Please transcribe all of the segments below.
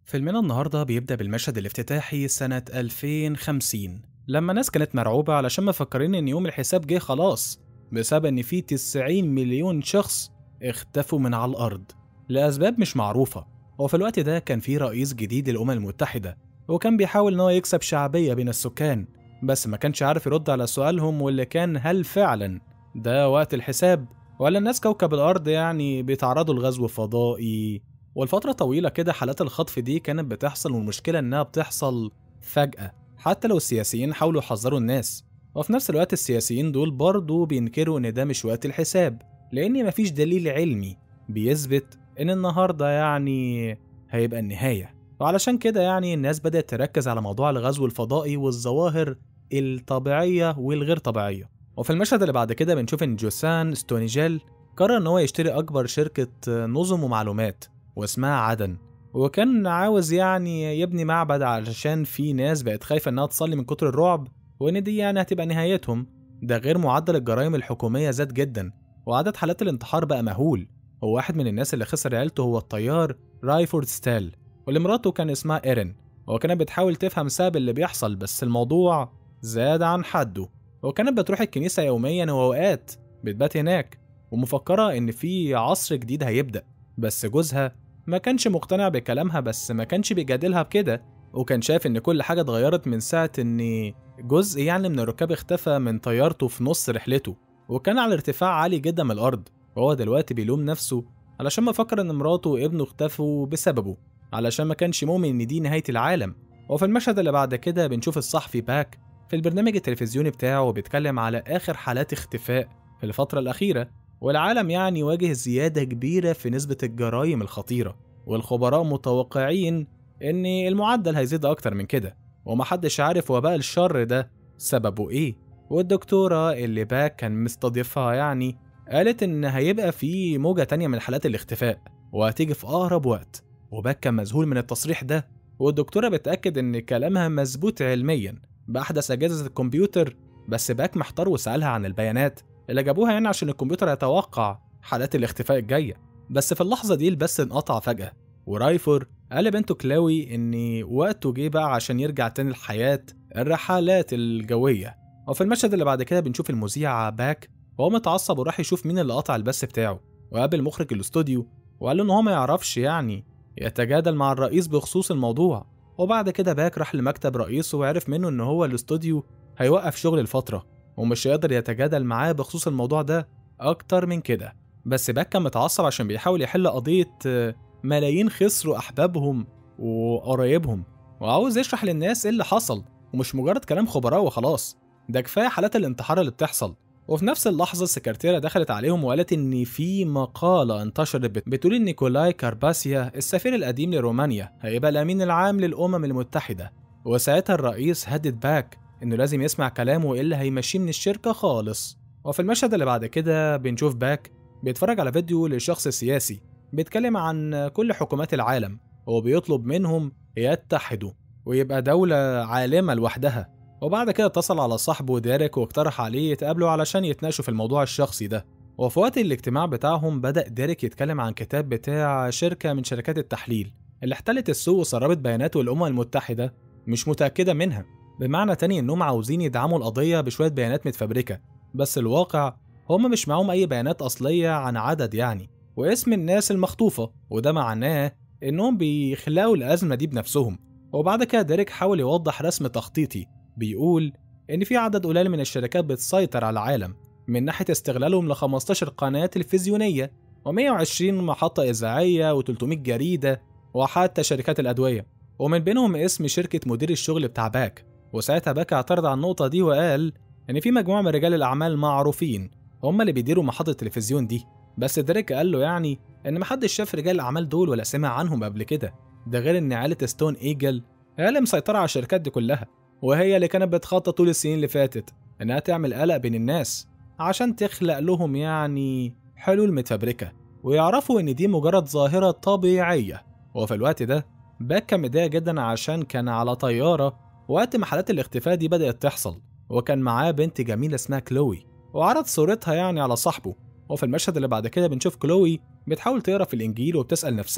فيلمنا النهاردة بيبدأ بالمشهد الافتتاحي سنة 2050 لما ناس كانت مرعوبة علشان مفكرين إن يوم الحساب جه خلاص بسبب إن في 90 مليون شخص اختفوا من على الأرض لأسباب مش معروفة وفي الوقت ده كان في رئيس جديد للأمم المتحدة وكان بيحاول إن هو يكسب شعبية بين السكان بس ما كانش عارف يرد على سؤالهم واللي كان هل فعلا ده وقت الحساب ولا الناس كوكب الأرض يعني بيتعرضوا لغزو فضائي والفترة طويلة كده حالات الخطف دي كانت بتحصل والمشكلة إنها بتحصل فجأة حتى لو السياسيين حاولوا يحذروا الناس وفي نفس الوقت السياسيين دول برضه بينكروا إن ده مش وقت الحساب لأن مفيش دليل علمي بيثبت إن النهاردة يعني هيبقى النهاية وعلشان كده يعني الناس بدأت تركز على موضوع الغزو الفضائي والظواهر الطبيعية والغير طبيعية وفي المشهد اللي بعد كده بنشوف إن جوسان ستونيجيل قرر إن هو يشتري أكبر شركة نظم ومعلومات واسمها عدن وكان عاوز يعني يبني معبد علشان في ناس بقت خايفة إنها تصلي من كتر الرعب وإن دي يعني هتبقى نهايتهم ده غير معدل الجرائم الحكومية زاد جدا وعدد حالات الانتحار بقى مهول وواحد من الناس اللي خسر عيلته هو الطيار رايفورد ستال واللي مراته كان اسمها إيرين وكانت بتحاول تفهم سبب اللي بيحصل بس الموضوع زاد عن حده وكانت بتروح الكنيسة يوميا وأوقات بتبات هناك ومفكرة إن في عصر جديد هيبدأ بس جوزها ما كانش مقتنع بكلامها بس ما كانش بيجادلها بكده وكان شايف ان كل حاجه اتغيرت من ساعه ان جزء يعني من الركاب اختفى من طيارته في نص رحلته وكان على ارتفاع عالي جدا من الارض وهو دلوقتي بيلوم نفسه علشان ما فكر ان مراته وابنه اختفوا بسببه علشان ما كانش مؤمن ان دي نهايه العالم وفي المشهد اللي بعد كده بنشوف الصحفي باك في البرنامج التلفزيوني بتاعه وبيتكلم على اخر حالات اختفاء في الفتره الاخيره والعالم يعني واجه زيادة كبيرة في نسبة الجرائم الخطيرة والخبراء متوقعين إن المعدل هيزيد أكتر من كده ومحدش عارف وباء الشر ده سببه إيه والدكتورة اللي باك كان مستضيفها يعني قالت إن هيبقى في موجة تانية من حالات الاختفاء وهتيجي في أقرب وقت وباك كان مذهول من التصريح ده والدكتورة بتأكد إن كلامها مظبوط علميا بأحدث أجهزة الكمبيوتر بس باك محتار وسألها عن البيانات اللي جابوها يعني عشان الكمبيوتر يتوقع حالات الاختفاء الجاية بس في اللحظة دي البث انقطع فجأة ورايفور قال لبنته كلاوي إن وقته جه بقى عشان يرجع تاني لحياة الرحلات الجوية وفي المشهد اللي بعد كده بنشوف المذيع باك وهو متعصب وراح يشوف مين اللي قطع البث بتاعه وقابل مخرج الاستوديو وقال له إن هو ما يعرفش يعني يتجادل مع الرئيس بخصوص الموضوع وبعد كده باك راح لمكتب رئيسه وعرف منه إن هو الاستوديو هيوقف شغل الفترة ومش هيقدر يتجادل معاه بخصوص الموضوع ده أكتر من كده بس باك كان متعصب عشان بيحاول يحل قضية ملايين خسروا أحبابهم وقرايبهم وعاوز يشرح للناس إيه اللي حصل ومش مجرد كلام خبراء وخلاص ده كفاية حالات الانتحار اللي بتحصل وفي نفس اللحظة السكرتيرة دخلت عليهم وقالت إن في مقالة انتشرت بتقول إن نيكولاي كارباسيا السفير القديم لرومانيا هيبقى الأمين العام للأمم المتحدة وساعتها الرئيس هدد باك إنه لازم يسمع كلامه وإلا هيمشيه من الشركة خالص وفي المشهد اللي بعد كده بنشوف باك بيتفرج على فيديو لشخص سياسي بيتكلم عن كل حكومات العالم وبيطلب منهم يتحدوا ويبقى دولة عالمة لوحدها وبعد كده اتصل على صاحبه ديريك واقترح عليه يتقابلوا علشان يتناقشوا في الموضوع الشخصي ده وفي وقت الاجتماع بتاعهم بدأ ديريك يتكلم عن كتاب بتاع شركة من شركات التحليل اللي احتلت السوق وسربت بيانات الأمم المتحدة مش متأكدة منها بمعنى تاني إنهم عاوزين يدعموا القضية بشوية بيانات متفبركة بس الواقع هم مش معاهم أي بيانات أصلية عن عدد يعني واسم الناس المخطوفة وده معناه إنهم بيخلقوا الأزمة دي بنفسهم وبعد كده ديريك حاول يوضح رسم تخطيطي بيقول إن في عدد قليل من الشركات بتسيطر على العالم من ناحية استغلالهم ل 15 قناة تلفزيونية و120 محطة إذاعية و300 جريدة وحتى شركات الأدوية ومن بينهم اسم شركة مدير الشغل بتاع باك وساعتها باك اعترض على النقطة دي وقال إن في مجموعة من رجال الأعمال معروفين هم اللي بيديروا محطة التلفزيون دي بس دريك قال له يعني إن محدش شاف رجال الأعمال دول ولا سمع عنهم قبل كده ده غير إن عائلة ستون إيجل هي اللي مسيطرة على الشركات دي كلها وهي اللي كانت بتخطط طول السنين اللي فاتت إنها تعمل قلق بين الناس عشان تخلق لهم يعني حلول متفبركة ويعرفوا إن دي مجرد ظاهرة طبيعية وفي الوقت ده باك كان متضايق جدا عشان كان على طيارة وقت ما حالات الاختفاء دي بدأت تحصل وكان معاه بنت جميلة اسمها كلوي وعرض صورتها يعني على صاحبه وفي المشهد اللي بعد كده بنشوف كلوي بتحاول تقرا في الإنجيل وبتسأل نفسها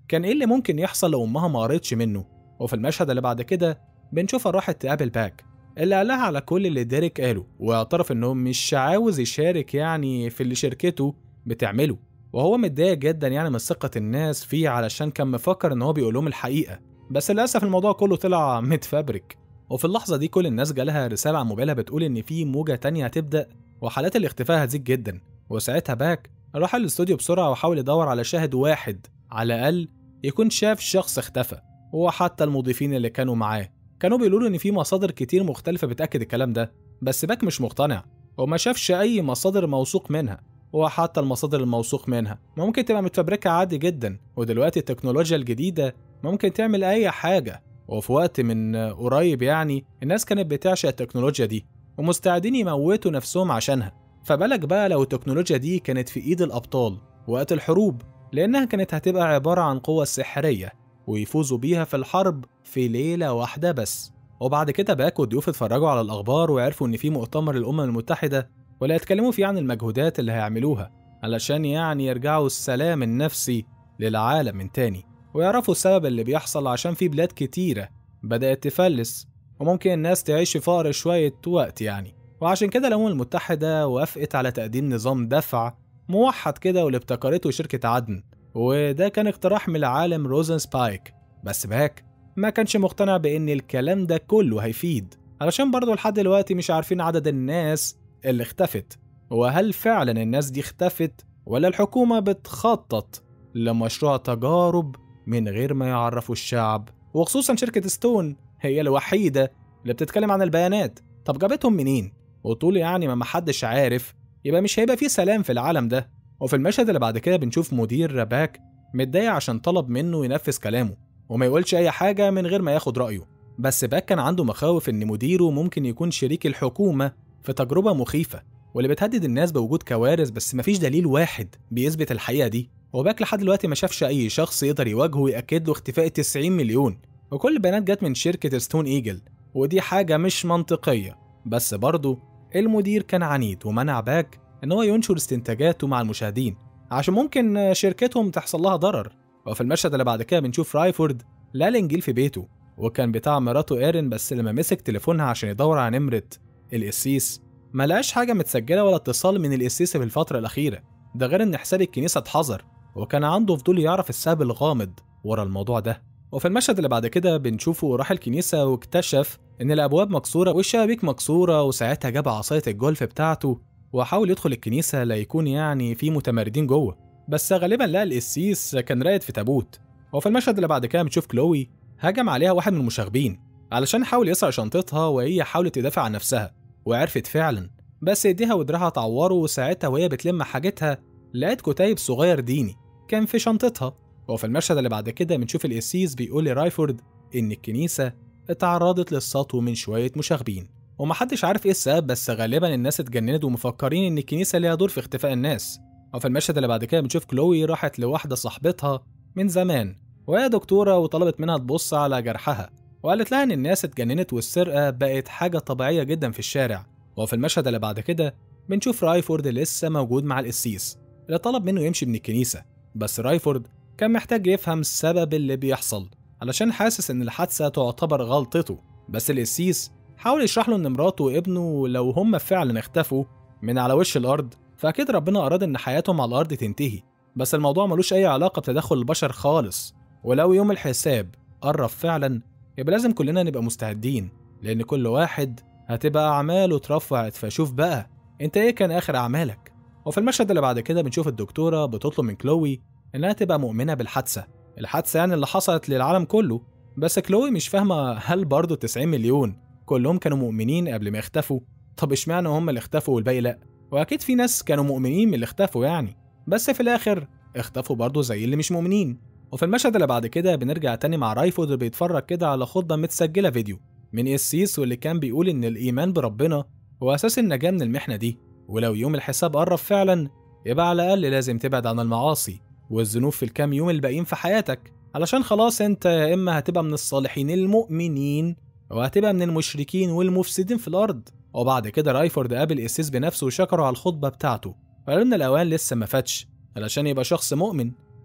كان ايه اللي ممكن يحصل لو امها ما قريتش منه وفي المشهد اللي بعد كده بنشوفها راحت تقابل باك اللي قالها على كل اللي ديريك قاله واعترف انه مش عاوز يشارك يعني في اللي شركته بتعمله وهو متضايق جدا يعني من ثقة الناس فيه علشان كان مفكر ان هو بيقول لهم الحقيقة بس للأسف الموضوع كله طلع متفبرك وفي اللحظة دي كل الناس جالها رسالة على موبايلها بتقول إن في موجة تانية هتبدأ وحالات الاختفاء هتزيد جدا وساعتها باك راح الاستوديو بسرعة وحاول يدور على شاهد واحد على الأقل يكون شاف شخص اختفى وحتى المضيفين اللي كانوا معاه كانوا بيقولوا إن في مصادر كتير مختلفة بتأكد الكلام ده بس باك مش مقتنع وما شافش أي مصادر موثوق منها وحتى المصادر الموثوق منها ممكن تبقى متفبركة عادي جدا ودلوقتي التكنولوجيا الجديدة ممكن تعمل أي حاجة وفي وقت من قريب يعني الناس كانت بتعشق التكنولوجيا دي ومستعدين يموتوا نفسهم عشانها فبالك بقى لو التكنولوجيا دي كانت في ايد الابطال وقت الحروب لانها كانت هتبقى عباره عن قوه سحريه ويفوزوا بيها في الحرب في ليله واحده بس وبعد كده باك والضيوف اتفرجوا على الاخبار وعرفوا ان في مؤتمر الامم المتحده ولا يتكلموا فيه عن المجهودات اللي هيعملوها علشان يعني يرجعوا السلام النفسي للعالم من تاني ويعرفوا السبب اللي بيحصل عشان في بلاد كتيرة بدأت تفلس وممكن الناس تعيش في فقر شوية وقت يعني وعشان كده الأمم المتحدة وافقت على تقديم نظام دفع موحد كده واللي ابتكرته شركة عدن وده كان اقتراح من العالم روزن سبايك بس باك ما كانش مقتنع بإن الكلام ده كله هيفيد علشان برضه لحد دلوقتي مش عارفين عدد الناس اللي اختفت وهل فعلا الناس دي اختفت ولا الحكومة بتخطط لمشروع تجارب من غير ما يعرفوا الشعب وخصوصا شركة ستون هي الوحيدة اللي بتتكلم عن البيانات طب جابتهم منين؟ وطول يعني ما محدش عارف يبقى مش هيبقى فيه سلام في العالم ده وفي المشهد اللي بعد كده بنشوف مدير رباك متضايق عشان طلب منه ينفذ كلامه وما يقولش أي حاجة من غير ما ياخد رأيه بس باك كان عنده مخاوف إن مديره ممكن يكون شريك الحكومة في تجربة مخيفة واللي بتهدد الناس بوجود كوارث بس مفيش دليل واحد بيثبت الحقيقة دي وباك لحد دلوقتي ما شافش أي شخص يقدر يواجهه ويأكد له اختفاء 90 مليون وكل البيانات جت من شركة ستون إيجل ودي حاجة مش منطقية بس برضه المدير كان عنيد ومنع باك إن هو ينشر استنتاجاته مع المشاهدين عشان ممكن شركتهم تحصل لها ضرر وفي المشهد اللي بعد كده بنشوف رايفورد لقى الإنجيل في بيته وكان بتاع مراته إيرين بس لما مسك تليفونها عشان يدور على نمرة القسيس ما لقاش حاجة متسجلة ولا اتصال من القسيس في الفترة الأخيرة ده غير إن حساب الكنيسة اتحظر وكان عنده فضول يعرف السبب الغامض ورا الموضوع ده وفي المشهد اللي بعد كده بنشوفه راح الكنيسة واكتشف إن الأبواب مكسورة والشبابيك مكسورة وساعتها جاب عصاية الجولف بتاعته وحاول يدخل الكنيسة ليكون يعني في متمردين جوه بس غالبا لقى القسيس كان راقد في تابوت وفي المشهد اللي بعد كده بنشوف كلوي هجم عليها واحد من المشاغبين علشان حاول يسرق شنطتها وهي حاولت تدافع عن نفسها وعرفت فعلا بس ايديها ودراعها اتعوروا وساعتها وهي بتلم حاجتها لقت كتيب صغير ديني كان في شنطتها وفي المشهد اللي بعد كده بنشوف القسيس بيقول لرايفورد إن الكنيسة اتعرضت للسطو من شوية مشاغبين ومحدش عارف ايه السبب بس غالبا الناس اتجننت ومفكرين ان الكنيسة ليها دور في اختفاء الناس وفي المشهد اللي بعد كده بنشوف كلوي راحت لواحدة صاحبتها من زمان وهي دكتورة وطلبت منها تبص على جرحها وقالت لها ان الناس اتجننت والسرقة بقت حاجة طبيعية جدا في الشارع وفي المشهد اللي بعد كده بنشوف رايفورد لسه موجود مع القسيس اللي طلب منه يمشي من الكنيسة بس رايفورد كان محتاج يفهم السبب اللي بيحصل علشان حاسس ان الحادثة تعتبر غلطته بس القسيس حاول يشرح له ان مراته وابنه لو هم فعلا اختفوا من على وش الارض فاكيد ربنا اراد ان حياتهم على الارض تنتهي بس الموضوع ملوش اي علاقة بتدخل البشر خالص ولو يوم الحساب قرب فعلا يبقى لازم كلنا نبقى مستعدين لان كل واحد هتبقى اعماله اترفعت فشوف بقى انت ايه كان اخر اعمالك وفي المشهد اللي بعد كده بنشوف الدكتورة بتطلب من كلوي إنها تبقى مؤمنة بالحادثة الحادثة يعني اللي حصلت للعالم كله بس كلوي مش فاهمة هل برضه 90 مليون كلهم كانوا مؤمنين قبل ما يختفوا طب اشمعنى هم اللي اختفوا والباقي لأ وأكيد في ناس كانوا مؤمنين من اللي اختفوا يعني بس في الآخر اختفوا برضه زي اللي مش مؤمنين وفي المشهد اللي بعد كده بنرجع تاني مع رايفورد بيتفرج كده على خطبة متسجلة فيديو من قسيس واللي كان بيقول إن الإيمان بربنا هو أساس النجاة من المحنة دي ولو يوم الحساب قرب فعلا يبقى على الأقل لازم تبعد عن المعاصي والذنوب في الكام يوم الباقيين في حياتك علشان خلاص انت يا اما هتبقى من الصالحين المؤمنين وهتبقى من المشركين والمفسدين في الارض وبعد كده رايفورد قابل اسيس بنفسه وشكره على الخطبه بتاعته وقال ان الاوان لسه ما فاتش علشان يبقى شخص مؤمن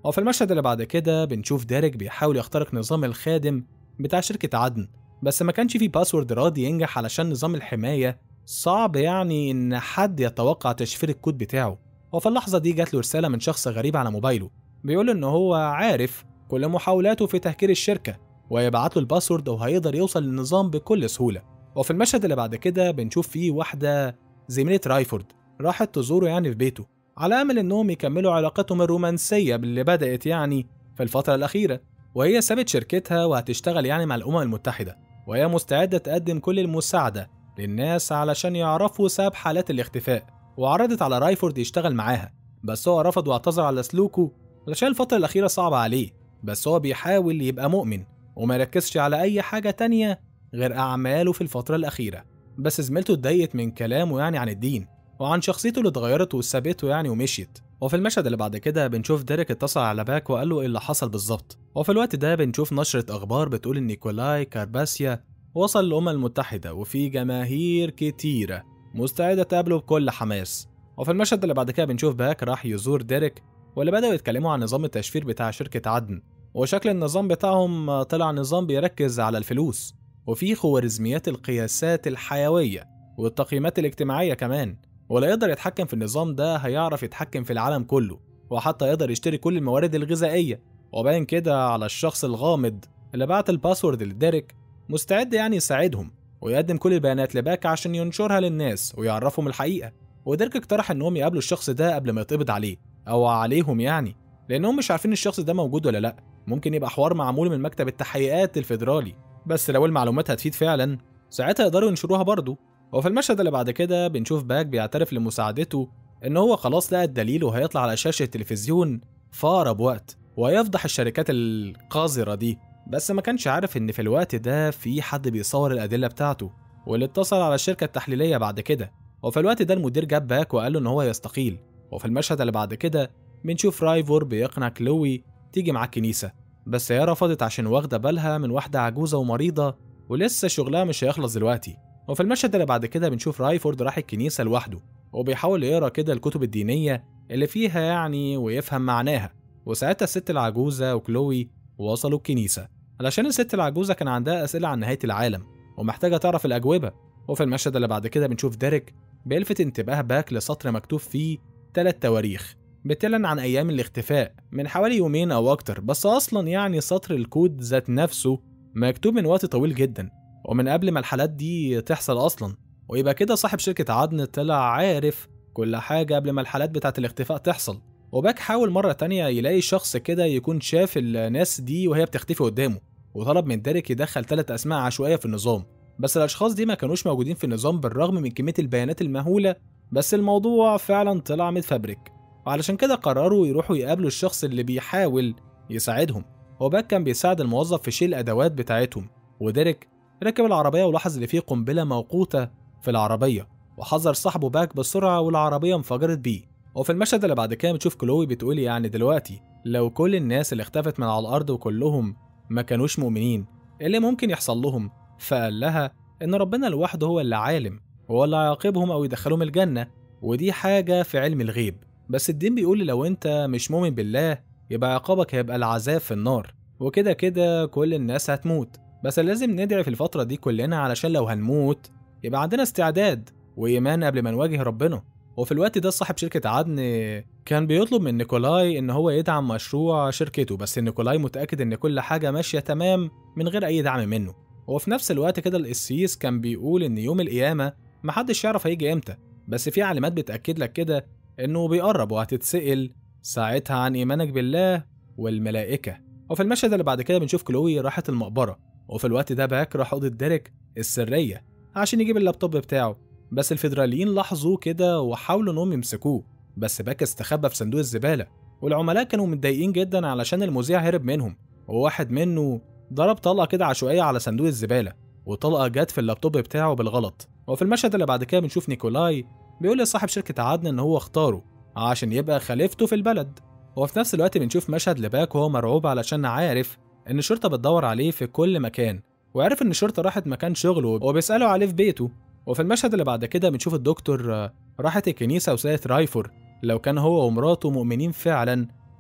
وفي المشهد اللي بعد كده بنشوف ديريك بيحاول يخترق نظام الخادم بتاع شركة عدن بس ما كانش فيه باسورد راضي ينجح علشان نظام الحماية صعب يعني إن حد يتوقع تشفير الكود بتاعه وفي اللحظة دي جات له رسالة من شخص غريب على موبايله بيقول إن هو عارف كل محاولاته في تهكير الشركة ويبعت له الباسورد وهيقدر يوصل للنظام بكل سهولة وفي المشهد اللي بعد كده بنشوف فيه واحدة زميلة رايفورد راحت تزوره يعني في بيته على أمل إنهم يكملوا علاقتهم الرومانسية اللي بدأت يعني في الفترة الأخيرة وهي سابت شركتها وهتشتغل يعني مع الأمم المتحدة وهي مستعدة تقدم كل المساعدة للناس علشان يعرفوا سبب حالات الاختفاء وعرضت على رايفورد يشتغل معاها بس هو رفض واعتذر على سلوكه علشان الفترة الأخيرة صعبة عليه بس هو بيحاول يبقى مؤمن وما يركزش على أي حاجة تانية غير أعماله في الفترة الأخيرة بس زميلته اتضايقت من كلامه يعني عن الدين وعن شخصيته اللي اتغيرت وسابته يعني ومشيت وفي المشهد اللي بعد كده بنشوف ديريك اتصل على باك وقال له ايه اللي حصل بالظبط وفي الوقت ده بنشوف نشرة أخبار بتقول إن نيكولاي كارباسيا وصل الأمم المتحدة وفي جماهير كتيرة مستعدة تقابله بكل حماس وفي المشهد اللي بعد كده بنشوف باك راح يزور ديريك واللي بدأوا يتكلموا عن نظام التشفير بتاع شركة عدن وشكل النظام بتاعهم طلع نظام بيركز على الفلوس وفي خوارزميات القياسات الحيوية والتقييمات الاجتماعية كمان ولا يقدر يتحكم في النظام ده هيعرف يتحكم في العالم كله وحتى يقدر يشتري كل الموارد الغذائية وباين كده على الشخص الغامض اللي بعت الباسورد لديريك مستعد يعني يساعدهم ويقدم كل البيانات لباك عشان ينشرها للناس ويعرفهم الحقيقة وديريك اقترح انهم يقابلوا الشخص ده قبل ما يتقبض عليه او عليهم يعني لانهم مش عارفين الشخص ده موجود ولا لا ممكن يبقى حوار معمول من مكتب التحقيقات الفيدرالي بس لو المعلومات هتفيد فعلا ساعتها يقدروا ينشروها برضه وفي المشهد اللي بعد كده بنشوف باك بيعترف لمساعدته ان هو خلاص لقى الدليل وهيطلع على شاشة التلفزيون في أقرب وقت وهيفضح الشركات القذرة دي بس ما كانش عارف ان في الوقت ده في حد بيصور الأدلة بتاعته واللي اتصل على الشركة التحليلية بعد كده وفي الوقت ده المدير جاب باك وقال له ان هو يستقيل وفي المشهد اللي بعد كده بنشوف رايفور بيقنع كلوي تيجي معاه الكنيسة بس هي رفضت عشان واخدة بالها من واحدة عجوزة ومريضة ولسه شغلها مش هيخلص دلوقتي وفي المشهد اللي بعد كده بنشوف رايفورد راح الكنيسة لوحده وبيحاول يقرا كده الكتب الدينية اللي فيها يعني ويفهم معناها وساعتها الست العجوزة وكلوي وصلوا الكنيسة علشان الست العجوزة كان عندها أسئلة عن نهاية العالم ومحتاجة تعرف الأجوبة وفي المشهد اللي بعد كده بنشوف ديريك بيلفت انتباه باك لسطر مكتوب فيه تلات تواريخ بتعلن عن أيام الاختفاء من حوالي يومين أو أكتر بس أصلا يعني سطر الكود ذات نفسه مكتوب من وقت طويل جدا ومن قبل ما الحالات دي تحصل أصلا ويبقى كده صاحب شركة عدن طلع عارف كل حاجة قبل ما الحالات بتاعة الاختفاء تحصل وباك حاول مرة تانية يلاقي شخص كده يكون شاف الناس دي وهي بتختفي قدامه وطلب من ديريك يدخل ثلاث أسماء عشوائية في النظام بس الأشخاص دي ما كانوش موجودين في النظام بالرغم من كمية البيانات المهولة بس الموضوع فعلا طلع متفبرك وعلشان كده قرروا يروحوا يقابلوا الشخص اللي بيحاول يساعدهم وباك كان بيساعد الموظف في شيل الأدوات بتاعتهم وديريك ركب العربية ولاحظ إن في قنبلة موقوتة في العربية وحذر صاحبه باك بالسرعة والعربية انفجرت بيه وفي المشهد اللي بعد كده بتشوف كلوي بتقول يعني دلوقتي لو كل الناس اللي اختفت من على الأرض وكلهم ما كانوش مؤمنين إيه اللي ممكن يحصل لهم فقال لها إن ربنا لوحده هو اللي عالم هو اللي هيعاقبهم أو يدخلهم الجنة ودي حاجة في علم الغيب بس الدين بيقول لو أنت مش مؤمن بالله يبقى عقابك هيبقى العذاب في النار وكده كده كل الناس هتموت بس لازم ندعي في الفترة دي كلنا علشان لو هنموت يبقى عندنا استعداد وإيمان قبل ما نواجه ربنا وفي الوقت ده صاحب شركة عدن كان بيطلب من نيكولاي إن هو يدعم مشروع شركته بس نيكولاي متأكد إن كل حاجة ماشية تمام من غير أي دعم منه وفي نفس الوقت كده القسيس كان بيقول إن يوم القيامة محدش يعرف هيجي إمتى بس في علامات بتأكد لك كده إنه بيقرب وهتتسأل ساعتها عن إيمانك بالله والملائكة وفي المشهد اللي بعد كده بنشوف كلوي راحت المقبرة وفي الوقت ده باك راح أوضة ديريك السرية عشان يجيب اللابتوب بتاعه بس الفيدراليين لاحظوه كده وحاولوا انهم يمسكوه بس باك استخبى في صندوق الزبالة والعملاء كانوا متضايقين جدا علشان المذيع هرب منهم وواحد منه ضرب طلقة كده عشوائية على صندوق الزبالة وطلقة جت في اللابتوب بتاعه بالغلط وفي المشهد اللي بعد كده بنشوف نيكولاي بيقول لصاحب شركة عدن ان هو اختاره عشان يبقى خليفته في البلد وفي نفس الوقت بنشوف مشهد لباك وهو مرعوب علشان عارف ان الشرطة بتدور عليه في كل مكان وعرف ان الشرطة راحت مكان شغله وبيسألوا عليه في بيته وفي المشهد اللي بعد كده بنشوف الدكتور راحت الكنيسة وسألت رايفور لو كان هو ومراته مؤمنين فعلا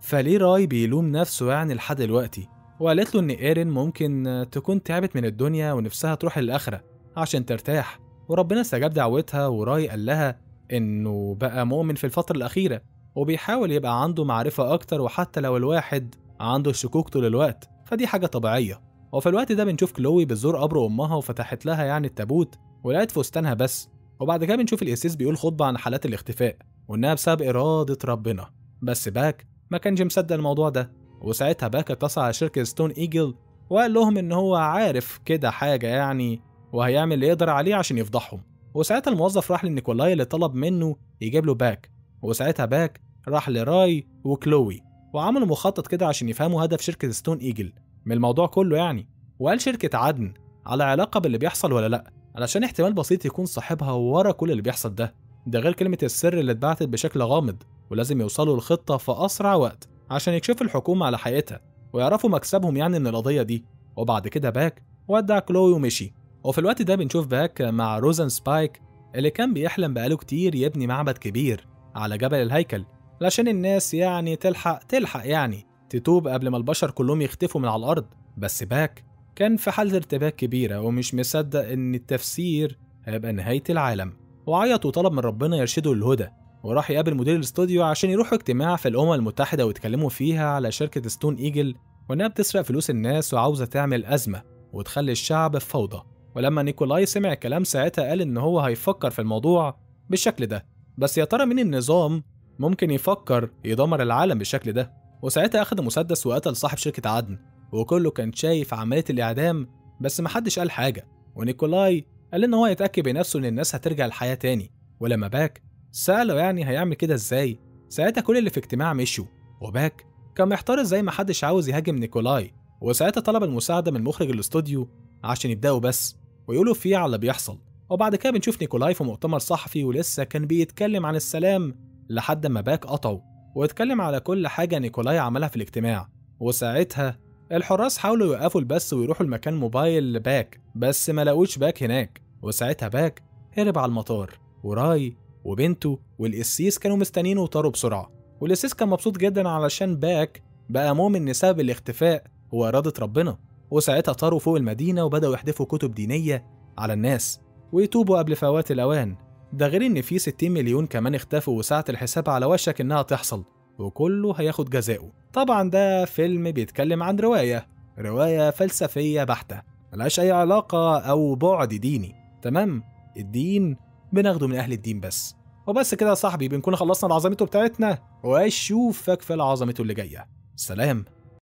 فليه راي بيلوم نفسه يعني لحد دلوقتي وقالت له إن إيرين ممكن تكون تعبت من الدنيا ونفسها تروح للآخرة عشان ترتاح وربنا استجاب دعوتها وراي قال لها إنه بقى مؤمن في الفترة الأخيرة وبيحاول يبقى عنده معرفة أكتر وحتى لو الواحد عنده الشكوك طول الوقت فدي حاجة طبيعية وفي الوقت ده بنشوف كلوي بتزور قبر أمها وفتحت لها يعني التابوت ولقت فستانها بس وبعد كده بنشوف القسيس بيقول خطبة عن حالات الاختفاء وإنها بسبب إرادة ربنا بس باك ما كانش مصدق الموضوع ده وساعتها باك اتصل على شركة ستون إيجل وقال لهم إن هو عارف كده حاجة يعني وهيعمل اللي يقدر عليه عشان يفضحهم وساعتها الموظف راح لنيكولاي اللي طلب منه يجيب له باك وساعتها باك راح لراي وكلوي وعملوا مخطط كده عشان يفهموا هدف شركة ستون إيجل من الموضوع كله يعني وقال شركة عدن على علاقة باللي بيحصل ولا لأ علشان احتمال بسيط يكون صاحبها ورا كل اللي بيحصل ده ده غير كلمة السر اللي اتبعتت بشكل غامض ولازم يوصلوا الخطة في أسرع وقت عشان يكشفوا الحكومة على حقيقتها ويعرفوا مكسبهم يعني من القضية دي وبعد كده باك ودع كلوي ومشي وفي الوقت ده بنشوف باك مع روزن سبايك اللي كان بيحلم بقاله كتير يبني معبد كبير على جبل الهيكل علشان الناس يعني تلحق تلحق يعني تتوب قبل ما البشر كلهم يختفوا من على الأرض بس باك كان في حالة ارتباك كبيرة ومش مصدق إن التفسير هيبقى نهاية العالم وعيط وطلب من ربنا يرشده للهدى وراح يقابل مدير الاستوديو عشان يروحوا اجتماع في الأمم المتحدة ويتكلموا فيها على شركة ستون إيجل وإنها بتسرق فلوس الناس وعاوزة تعمل أزمة وتخلي الشعب في فوضى ولما نيكولاي سمع الكلام ساعتها قال إن هو هيفكر في الموضوع بالشكل ده بس يا ترى مين النظام ممكن يفكر يدمر العالم بالشكل ده وساعتها أخد مسدس وقتل صاحب شركة عدن وكله كان شايف عملية الإعدام بس محدش قال حاجة ونيكولاي قال إن هو يتأكد بنفسه إن الناس هترجع الحياة تاني ولما باك سأله يعني هيعمل كده إزاي ساعتها كل اللي في اجتماع مشوا وباك كان محتار إزاي محدش عاوز يهاجم نيكولاي وساعتها طلب المساعدة من مخرج الاستوديو عشان يبدأوا بس ويقولوا فيه على اللي بيحصل وبعد كده بنشوف نيكولاي في مؤتمر صحفي ولسه كان بيتكلم عن السلام لحد ما باك قطعه واتكلم على كل حاجة نيكولاي عملها في الاجتماع وساعتها الحراس حاولوا يوقفوا البث ويروحوا لمكان موبايل باك بس ما لقوش باك هناك وساعتها باك هرب على المطار وراي وبنته والقسيس كانوا مستنينه وطاروا بسرعة والقسيس كان مبسوط جدا علشان باك بقى مؤمن ان سبب الاختفاء هو إرادة ربنا وساعتها طاروا فوق المدينة وبدأوا يحدفوا كتب دينية على الناس ويتوبوا قبل فوات الأوان ده غير إن في 60 مليون كمان اختفوا وساعة الحساب على وشك إنها تحصل وكله هياخد جزاؤه طبعا ده فيلم بيتكلم عن رواية رواية فلسفية بحتة ملهاش أي علاقة أو بعد ديني تمام الدين بناخده من أهل الدين بس وبس كده يا صاحبي بنكون خلصنا العظمته بتاعتنا وأشوفك في العظمته اللي جاية سلام